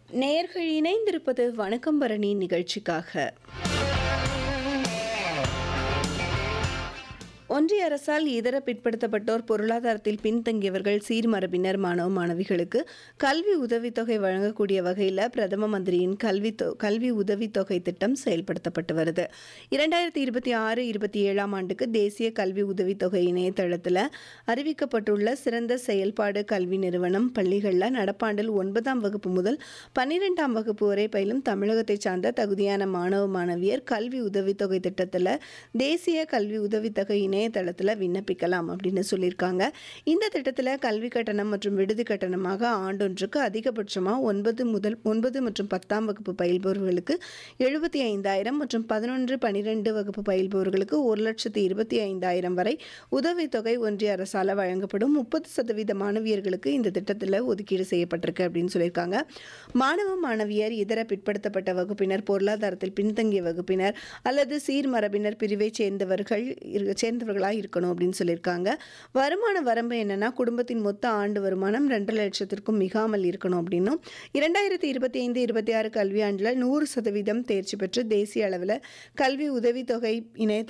நேயர்கள் இணைந்திருப்பது வணக்கம் பரணி நிகழ்ச்சிக்காக ஒன்றிய அரசால் இதர பிற்படுத்தப்பட்டோர் பொருளாதாரத்தில் பின்தங்கியவர்கள் சீர்மரபினர் மாணவ மாணவிகளுக்கு கல்வி உதவித்தொகை வழங்கக்கூடிய வகையில் பிரதம மந்திரியின் கல்வி தொ- கல்வி உதவித்தொகை திட்டம் செயல்படுத்தப்பட்டு வருது இரண்டாயிரத்தி இருபத்தி ஆறு இருபத்தி ஏழாம் ஆண்டுக்கு தேசிய கல்வி உதவித்தொகை இணையதளத்தில் அறிவிக்கப்பட்டுள்ள சிறந்த செயல்பாடு கல்வி நிறுவனம் பள்ளிகளில் நடப்பாண்டில் ஒன்பதாம் வகுப்பு முதல் பன்னிரெண்டாம் வகுப்பு வரை பயிலும் தமிழகத்தைச் சார்ந்த தகுதியான மாணவ மாணவியர் கல்வி உதவித்தொகை திட்டத்தில் தேசிய கல்வி உதவித்தொகை இணையதளத்தில் விண்ணப்பிக்கலாம் அப்படின்னு சொல்லியிருக்காங்க இந்த திட்டத்தில் கல்வி கட்டணம் மற்றும் விடுதி கட்டணமாக ஆண்டொன்றுக்கு அதிகபட்சமாக ஒன்பது முதல் ஒன்பது மற்றும் பத்தாம் வகுப்பு பயில்பவர்களுக்கு எழுபத்தி ஐந்தாயிரம் மற்றும் பதினொன்று பன்னிரெண்டு வகுப்பு பயில்பவர்களுக்கு ஒரு லட்சத்தி இருபத்தி ஐந்தாயிரம் வரை உதவித்தொகை ஒன்றிய அரசால் வழங்கப்படும் முப்பது சதவீத மாணவியர்களுக்கு இந்த திட்டத்தில் ஒதுக்கீடு செய்யப்பட்டிருக்கு அப்படின்னு சொல்லியிருக்காங்க மாணவ மாணவியர் இதர பிற்படுத்தப்பட்ட வகுப்பினர் பொருளாதாரத்தில் பின்தங்கிய வகுப்பினர் அல்லது சீர்மரபினர் பிரிவைச் சேர்ந்தவர்கள் இரு- சேர்ந்தவர்களாக இருக்கணும் அப்படின்னு சொல்லியிருக்காங்க வருமான வரம்பு என்னன்னா குடும்பத்தின் மொத்த ஆண்டு வருமானம் ரெண்டு லட்சத்திற்கும் மிகாமல் இருக்கணும் அப்படின்னும் இரண்டாயிரத்தி இருபத்தி ஐந்து இருபத்தி ஆறு கல்வியாண்டில் நூறு சதவீதம் தேர்ச்சி பெற்று தேசிய அளவில் கல்வி உதவித்தொகை இணைய